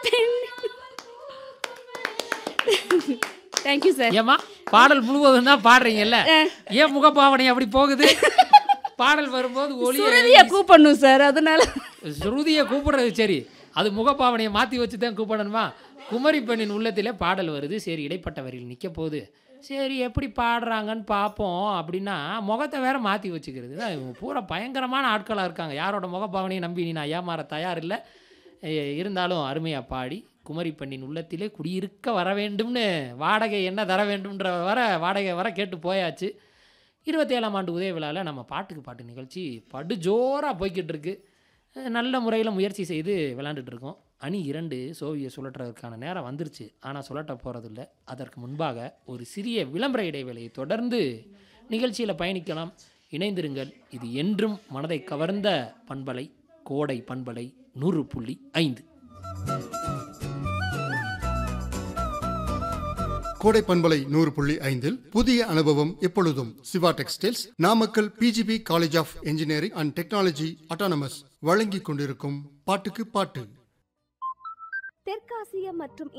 thank you sir ஏம்மா பாடல் முழுவதும் தான் பாடுறீங்கல்ல ஏன் முகப்பாவனை அப்படி போகுது பாடல் வரும்போது ஒளி சுருதியை கூப்பிடணும் சார் அதனால ஸ்ருதியை கூப்பிடுறது சரி அது முகப்பாவனையை மாற்றி வச்சு தான் கூப்பிடணுமா குமரி பெண்ணின் உள்ளத்திலே பாடல் வருது சரி இடைப்பட்ட வரியில் நிற்க போகுது சரி எப்படி பாடுறாங்கன்னு பார்ப்போம் அப்படின்னா முகத்தை வேற மாற்றி வச்சுக்கிறது தான் இவங்க பூரா பயங்கரமான ஆட்களாக இருக்காங்க யாரோட முகப்பாவனையை நம்பி நீ நான் ஏமாற தயார் இல்லை இருந்தாலும் அருமையாக பாடி குமரி பெண்ணின் உள்ளத்திலே குடியிருக்க வர வேண்டும்னு வாடகை என்ன தர வேண்டும்ன்ற வர வாடகை வர கேட்டு போயாச்சு இருபத்தேழாம் ஆண்டு உதய விழாவில் நம்ம பாட்டுக்கு பாட்டு நிகழ்ச்சி படு ஜோராக போய்கிட்டு இருக்கு அஹ் நல்ல முறையில் முயற்சி செய்து விளாண்டுட்டு இருக்கோம் அணி இரண்டு சோவியை சுழற்றுறதுக்கான நேரம் வந்துருச்சு ஆனால் சுழட்ட போகிறதில்ல அதற்கு முன்பாக ஒரு சிறிய விளம்பர இடைவேளையை தொடர்ந்து நிகழ்ச்சியில் பயணிக்கலாம் இணைந்திருங்கள் இது என்றும் மனதை கவர்ந்த பண்பலை கோடை பண்பலை நூறு புள்ளி ஐந்து கோடை பண்பலை நூறு புள்ளி ஐந்தில் புதிய அனுபவம் எப்பொழுதும் Siva textiles Namakkal PGP college of engineering and technology autonomous வழங்கிக் கொண்டிருக்கும் பாட்டுக்கு பாட்டு தெற்காசிய மற்றும்